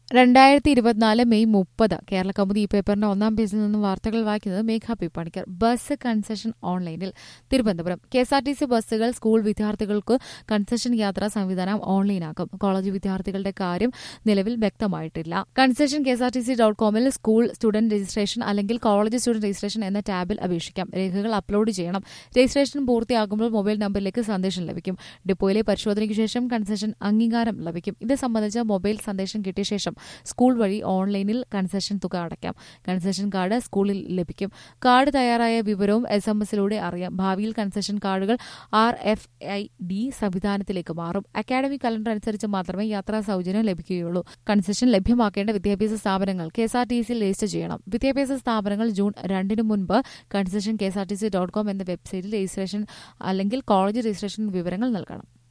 രണ്ടായിരത്തി ഇരുപത്തിനാല് മെയ് മുപ്പത് കേരള കൗമുദി ഈ പേപ്പറിന്റെ ഒന്നാം പേജിൽ നിന്നും വാർത്തകൾ വായിക്കുന്നത് Megha P Panicker bus concession ഓൺലൈനിൽ Thiruvananthapuram K S R T C ബസ്സുകൾ സ്കൂൾ വിദ്യാർത്ഥികൾക്ക് കൺസെഷൻ യാത്രാ സംവിധാനം ഓൺലൈനാക്കും കോളേജ് വിദ്യാർത്ഥികളുടെ കാര്യം നിലവിൽ വ്യക്തമായിട്ടില്ല concession K S R T C dot കോമിൽ സ്കൂൾ സ്റ്റുഡന്റ് രജിസ്ട്രേഷൻ അല്ലെങ്കിൽ കോളേജ് സ്റ്റുഡന്റ് രജിസ്ട്രേഷൻ എന്ന ടാബിൽ അപേക്ഷിക്കാം രേഖകൾ അപ്ലോഡ് ചെയ്യണം രജിസ്ട്രേഷൻ പൂർത്തിയാകുമ്പോൾ മൊബൈൽ നമ്പറിലേക്ക് സന്ദേശം ലഭിക്കും ഡിപ്പോയിലെ പരിശോധനയ്ക്ക് ശേഷം കൺസെഷൻ അംഗീകാരം ലഭിക്കും ഇത് സംബന്ധിച്ച് മൊബൈൽ സന്ദേശം കിട്ടിയ ശേഷം സ്കൂൾ വഴി ഓൺലൈനിൽ കൺസെഷൻ തുക അടയ്ക്കാം കൺസെഷൻ കാർഡ് സ്കൂളിൽ ലഭിക്കും കാർഡ് തയ്യാറായ വിവരവും എസ് എം എസിലൂടെ അറിയാം ഭാവിയിൽ കൺസെഷൻ കാർഡുകൾ ആർ എഫ് ഐ ഡി സംവിധാനത്തിലേക്ക് മാറും അക്കാഡമിക് കലണ്ടർ അനുസരിച്ച് മാത്രമേ യാത്രാ സൗജന്യം ലഭിക്കുകയുള്ളൂ കൺസെഷൻ ലഭ്യമാക്കേണ്ട വിദ്യാഭ്യാസ സ്ഥാപനങ്ങൾ കെ എസ് ആർ ടി സിയിൽ രജിസ്റ്റർ ചെയ്യണം വിദ്യാഭ്യാസ സ്ഥാപനങ്ങൾ ജൂൺ രണ്ടിന് മുൻപ് concession K S R T C dot com എന്ന വെബ്സൈറ്റിൽ രജിസ്ട്രേഷൻ അല്ലെങ്കിൽ കോളേജ് രജിസ്ട്രേഷൻ വിവരങ്ങൾ നൽകണം